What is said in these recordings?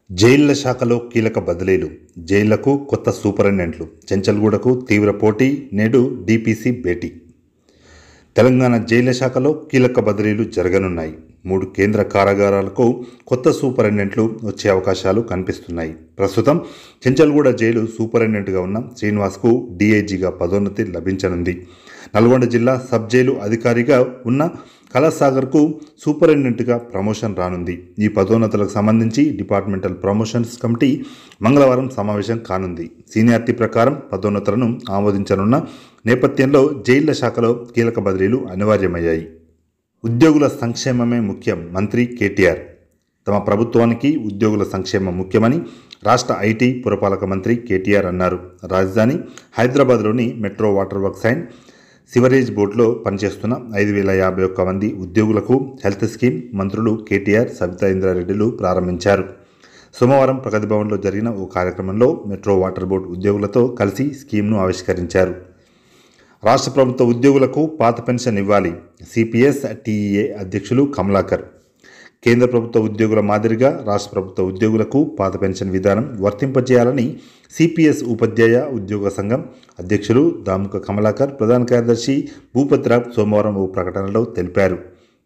జైళ్ల శాఖలో కీలక బదిలీలు జైళ్లకు కొత్త సూపరింటెండెంట్లు చెంచల్గూడకు తీవ్ర పోటీ నేడు డీపీసీ భేటీ తెలంగాణ జైళ్ల శాఖలో కీలక బదిలీలు జరగనున్నాయి మూడు కేంద్ర కారాగారాలకు కొత్త సూపరింటెండెంట్లు వచ్చే అవకాశాలు కనిపిస్తున్నాయి ప్రస్తుతం చెంచల్గూడ జైలు సూపరింటెండెంట్గా ఉన్న శ్రీనివాస్కు డీఐజీగా పదోన్నతి లభించనుంది నల్గొండ జిల్లా సబ్ జైలు అధికారిగా ఉన్న కళాసాగర్కు సూపరింటెండెంట్గా ప్రమోషన్ రానుంది ఈ పదోన్నతులకు సంబంధించి డిపార్ట్మెంటల్ ప్రమోషన్స్ కమిటీ మంగళవారం సమావేశం కానుంది సీనియారిటీ ప్రకారం పదోన్నతులను ఆమోదించనున్న నేపథ్యంలో జైళ్ల శాఖలో కీలక బదిలీలు అనివార్యమయ్యాయి ఉద్యోగుల సంక్షేమమే ముఖ్యం మంత్రి కేటీఆర్ తమ ప్రభుత్వానికి ఉద్యోగుల సంక్షేమం ముఖ్యమని రాష్ట్ర ఐటీ పురపాలక మంత్రి కేటీఆర్ అన్నారు రాజధాని హైదరాబాద్లోని metro water works and sewerage బోర్డులో పనిచేస్తున్న ఐదు వేల యాభై ఒక్క మంది ఉద్యోగులకు హెల్త్ స్కీమ్ మంత్రులు కేటీఆర్ సబితా ఇంద్రారెడ్డిలు ప్రారంభించారు సోమవారం ప్రగతి భవన్లో జరిగిన ఓ కార్యక్రమంలో మెట్రో వాటర్ బోర్డు ఉద్యోగులతో కలిసి స్కీమ్ను ఆవిష్కరించారు రాష్ట్ర ప్రభుత్వ ఉద్యోగులకు పాత పెన్షన్ ఇవ్వాలి సిపిఎస్ టీఈఏ అధ్యక్షులు కమలాకర్ కేంద్ర ప్రభుత్వ ఉద్యోగుల మాదిరిగా రాష్ట్ర ప్రభుత్వ ఉద్యోగులకు పాత పెన్షన్ విధానం వర్తింపజేయాలని సిపిఎస్ ఉపాధ్యాయ ఉద్యోగ సంఘం అధ్యక్షులు దాముక కమలాకర్ ప్రధాన కార్యదర్శి భూపతిరావు సోమవారం ఓ ప్రకటనలో తెలిపారు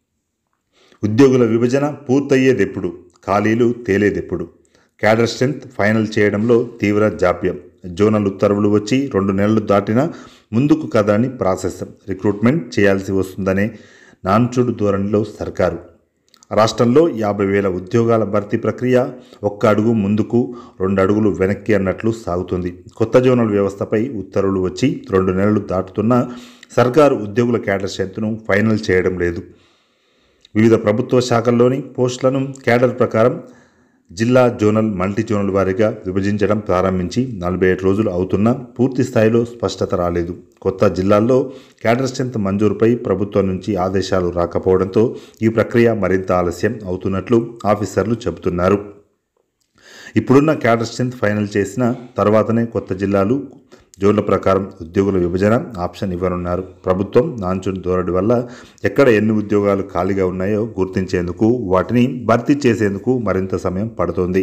ఉద్యోగుల విభజన పూర్తయ్యేదెప్పుడు ఖాళీలు తేలేదెప్పుడు క్యాడర్ స్ట్రెంత్ ఫైనల్ చేయడంలో తీవ్ర జాప్యం జోనల్ ఉత్తర్వులు వచ్చి రెండు నెలలు దాటినా ముందుకు కదని ప్రాసెస్ రిక్రూట్మెంట్ చేయాల్సి వస్తుందనే నాన్చుడు ధోరణిలో సర్కారు రాష్ట్రంలో యాభై వేల ఉద్యోగాల భర్తీ ప్రక్రియ ఒక్క అడుగు ముందుకు రెండు అడుగులు వెనక్కి అన్నట్లు సాగుతుంది కొత్త జోనల్ వ్యవస్థపై ఉత్తర్వులు వచ్చి రెండు నెలలు దాటుతున్నా సర్కారు ఉద్యోగుల క్యాడర్ స్ట్రెంత్ను ఫైనల్ చేయడం లేదు వివిధ ప్రభుత్వ శాఖల్లోని పోస్టులను క్యాడర్ ప్రకారం జిల్లా జోనల్ మల్టీ జోనల్ వారీగా విభజించడం ప్రారంభించి నలభై ఏడు రోజులు అవుతున్నా పూర్తి స్థాయిలో స్పష్టత రాలేదు కొత్త జిల్లాల్లో క్యాడర్ స్ట్రెంత్ మంజూరుపై ప్రభుత్వం నుంచి ఆదేశాలు రాకపోవడంతో ఈ ప్రక్రియ మరింత ఆలస్యం అవుతున్నట్లు ఆఫీసర్లు చెబుతున్నారు ఇప్పుడున్న క్యాడర్ స్ట్రెంత్ ఫైనల్ చేసిన తర్వాతనే కొత్త జిల్లాలు జోన్ల ప్రకారం ఉద్యోగుల విభజన ఆప్షన్ ఇవ్వనున్నారు ప్రభుత్వం నాంచుని ధోరణి వల్ల ఎక్కడ ఎన్ని ఉద్యోగాలు ఖాళీగా ఉన్నాయో గుర్తించేందుకు వాటిని భర్తీ చేసేందుకు మరింత సమయం పడుతోంది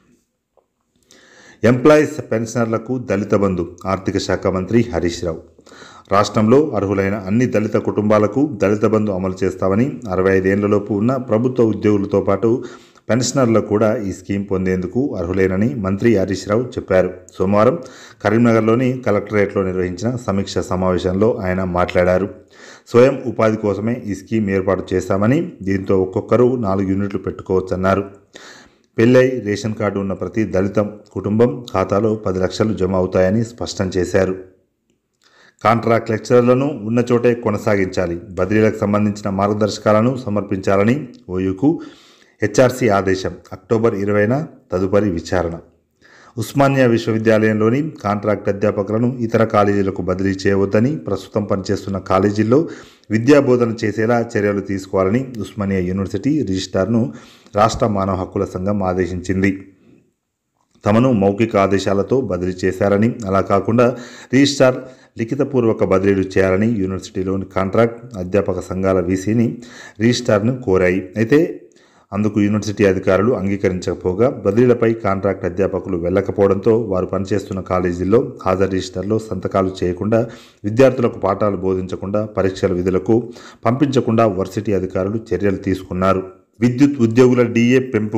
ఎంప్లాయీస్ పెన్షనర్లకు దళిత బంధు ఆర్థిక శాఖ మంత్రి హరీష్ రావు రాష్ట్రంలో అర్హులైన అన్ని దళిత కుటుంబాలకు దళిత బంధు అమలు చేస్తామని అరవై ఐదేళ్లలోపు ఉన్న ప్రభుత్వ ఉద్యోగులతో పాటు పెన్షనర్లకు కూడా ఈ స్కీమ్ పొందేందుకు అర్హులేనని మంత్రి హరీష్ రావు చెప్పారు సోమవారం కరీంనగర్లోని కలెక్టరేట్లో నిర్వహించిన సమీక్ష సమావేశంలో ఆయన మాట్లాడారు స్వయం ఉపాధి కోసమే ఈ స్కీమ్ ఏర్పాటు చేశామని దీంతో ఒక్కొక్కరు నాలుగు యూనిట్లు పెట్టుకోవచ్చన్నారు పెళ్ళై రేషన్ కార్డు ఉన్న ప్రతి దళిత కుటుంబం ఖాతాలో పది లక్షలు జమ అవుతాయని స్పష్టం చేశారు కాంట్రాక్ట్ లెక్చరర్లను ఉన్న చోటే కొనసాగించాలి బదిలీలకు సంబంధించిన మార్గదర్శకాలను సమర్పించాలని ఓయూకు హెచ్ఆర్సీ ఆదేశం అక్టోబర్ ఇరవైన తదుపరి విచారణ ఉస్మానియా విశ్వవిద్యాలయంలోని కాంట్రాక్ట్ అధ్యాపకులను ఇతర కాలేజీలకు బదిలీ చేయవద్దని ప్రస్తుతం పనిచేస్తున్న కాలేజీల్లో విద్యాబోధన చేసేలా చర్యలు తీసుకోవాలని ఉస్మానియా యూనివర్సిటీ రిజిస్ట్రార్ను రాష్ట్ర మానవ హక్కుల సంఘం ఆదేశించింది తమను మౌఖిక ఆదేశాలతో బదిలీ చేశారని అలా కాకుండా రిజిస్ట్రార్ లిఖితపూర్వక బదిలీలు చేయాలని యూనివర్సిటీలోని కాంట్రాక్ట్ అధ్యాపక సంఘాల వీసీని రిజిస్ట్రార్ను కోరాయి అయితే అందుకు యూనివర్సిటీ అధికారులు అంగీకరించకపోగా బదిలీలపై కాంట్రాక్ట్ అధ్యాపకులు వెళ్ళకపోవడంతో వారు పనిచేస్తున్న కాలేజీల్లో హాజరు రిజిస్టర్లో సంతకాలు చేయకుండా విద్యార్థులకు పాఠాలు బోధించకుండా పరీక్షల విధులకు పంపించకుండా వర్సిటీ అధికారులు చర్యలు తీసుకున్నారు విద్యుత్ ఉద్యోగుల డిఏ పెంపు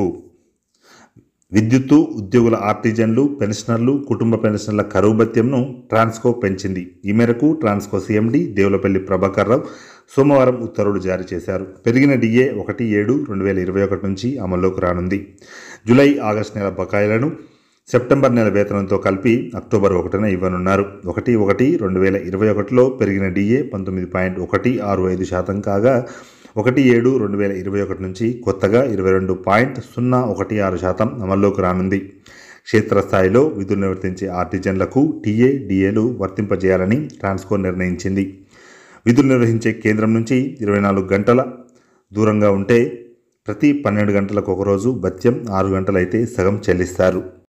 విద్యుత్తు ఉద్యోగుల ఆర్టిజన్లు పెన్షనర్లు కుటుంబ పెన్షన్ల కరువు భత్యంను ట్రాన్స్కో పెంచింది ఈ మేరకు ట్రాన్స్కో సీఎండీ దేవులపల్లి ప్రభాకర్ రావు సోమవారం ఉత్తర్వులు జారీ చేశారు పెరిగిన డిఏ ఒకటి ఏడు రెండు వేల ఇరవై ఒకటి నుంచి అమల్లోకి రానుంది జూలై ఆగస్టు నెల బకాయిలను సెప్టెంబర్ నెల వేతనంతో కలిపి అక్టోబర్ ఒకటిన ఇవ్వనున్నారు ఒకటి ఒకటి రెండు వేల ఇరవై ఒకటిలో పెరిగిన డిఏ పంతొమ్మిది పాయింట్ ఒకటి ఆరు ఐదు శాతం కాగా ఒకటి ఏడు రెండు వేల ఇరవై ఒకటి నుంచి కొత్తగా ఇరవై రెండు పాయింట్ సున్నా ఒకటి ఆరు శాతం అమల్లోకి రానుంది క్షేత్రస్థాయిలో విధులు నిర్వర్తించే ఆర్టిజన్లకు టీఏ డిఏలు వర్తింపజేయాలని ట్రాన్స్కో నిర్ణయించింది విధులు నిర్వహించే కేంద్రం నుంచి ఇరవై నాలుగు గంటల దూరంగా ఉంటే ప్రతి పన్నెండు గంటలకు ఒకరోజు భత్యం ఆరు గంటలైతే సగం చెల్లిస్తారు